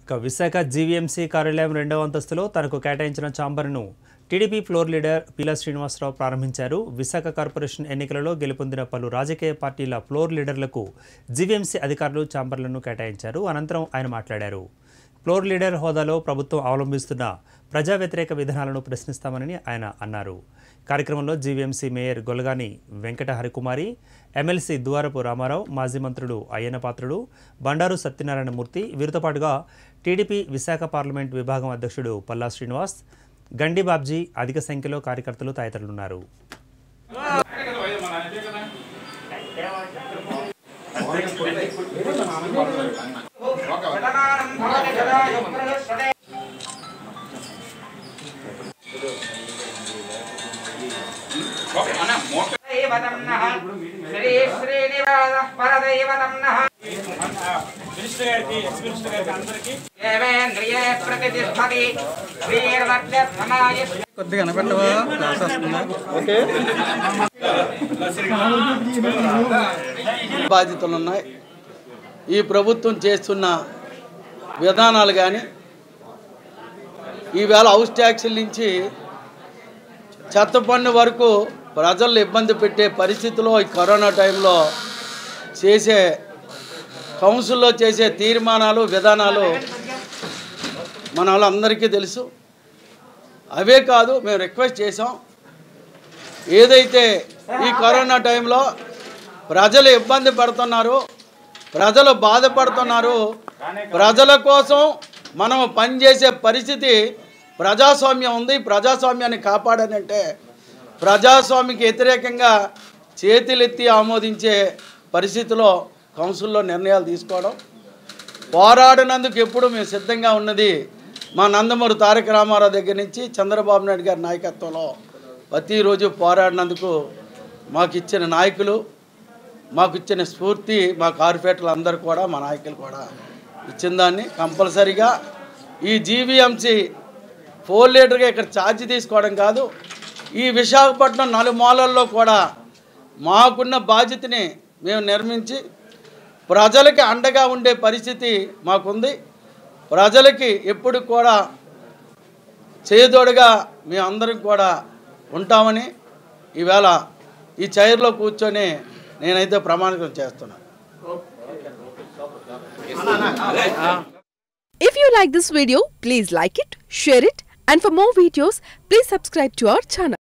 ఇక విశాఖ జీవీఎంసీ కార్యాలయం రెండవ అంతస్తులో తనకు కేటాయించిన ఛాంబర్ను టీడీపీ ఫ్లోర్ లీడర్ పీలా శ్రీనివాసరావు ప్రారంభించారు విశాఖ కార్పొరేషన్ ఎన్నికలలో గెలుపొందిన పలు రాజకీయ పార్టీల ఫ్లోర్ లీడర్లకు జీవీఎంసీ అధికారులు ఛాంబర్లను కేటాయించారు అనంతరం ఆయన మాట్లాడారు ఫ్లోర్ లీడర్ హోదాలో ప్రభుత్వం అవలంబిస్తున్న ప్రజా వ్యతిరేక విధానాలను ప్రశ్నిస్తామని ఆయన అన్నారు కార్యక్రమంలో జీవీఎంసీ మేయర్ గొలగాని వెంకట హరికుమారి ఎమ్మెల్సీ దువారపు రామారావు మాజీ మంత్రులు అయ్యన్న పాత్రుడు బండారు సత్యనారాయణ మూర్తి వీరితో పాటుగా టీడీపీ విశాఖ పార్లమెంట్ విభాగం అధ్యక్షుడు పల్లా శ్రీనివాస్ గండి బాబ్జీ అధిక సంఖ్యలో కార్యకర్తలు తదితరులున్నారు దైవతం నః శ్రీ శ్రీనివాస పరదైవతం నః దేవేంద్రియే ప్రతిష్టతి శ్రీర్వక్షమాయ కొద్దిగా కనపెట్టవా క్లాస్ వస్తుందా బాధ్యతలు ఉన్నాయి ఈ ప్రభుత్వం చేస్తున్న విధానాలు కానీ ఈవేళ హౌస్ ట్యాక్సీల నుంచి చెత్త పన్ను వరకు ప్రజలను ఇబ్బంది పెట్టే పరిస్థితిలో ఈ కరోనా టైంలో చేసే కౌన్సిల్లో చేసే తీర్మానాలు విధానాలు మన వాళ్ళందరికీ తెలుసు అవే కాదు మేము రిక్వెస్ట్ చేసాం ఏదైతే ఈ కరోనా టైంలో ప్రజలు ఇబ్బంది పడుతున్నారు ప్రజలు బాధపడుతున్నారు ప్రజల కోసం మనం పనిచేసే పరిస్థితి ప్రజాస్వామ్యం ఉంది ప్రజాస్వామ్యాన్ని కాపాడాలంటే ప్రజాస్వామికి వ్యతిరేకంగా చేతులెత్తి ఆమోదించే పరిస్థితిలో కౌన్సిల్లో నిర్ణయాలు తీసుకోవడం పోరాడినందుకు ఎప్పుడు మేము సిద్ధంగా ఉన్నది మా నందమూరి తారక రామారావు దగ్గర నుంచి చంద్రబాబు నాయుడు గారి నాయకత్వంలో ప్రతిరోజు పోరాడినందుకు మాకు ఇచ్చిన నాయకులు మాకు ఇచ్చిన స్ఫూర్తి మా కార్పొరేటర్లు అందరూ కూడా మా నాయకులు కూడా ఇచ్చిన దాన్ని కంపల్సరిగా ఈ జీవీఎంసీ ఫోర్ లీటర్గా ఇక్కడ ఛార్జ్ తీసుకోవడం కాదు ఈ విశాఖపట్నం నలుమూలల్లో కూడా మాకున్న బాధ్యతని మేము నిర్మించి ప్రజలకి అండగా ఉండే పరిస్థితి మాకుంది ప్రజలకి ఎప్పుడు కూడా చేదోడుగా మేమందరం కూడా ఉంటామని ఈవేళ ఈ చైర్లో కూర్చొని నేనైతే ప్రమాణికం చేస్తున్నాను If you like this video, please like it, share it, and for more videos, please subscribe to our channel.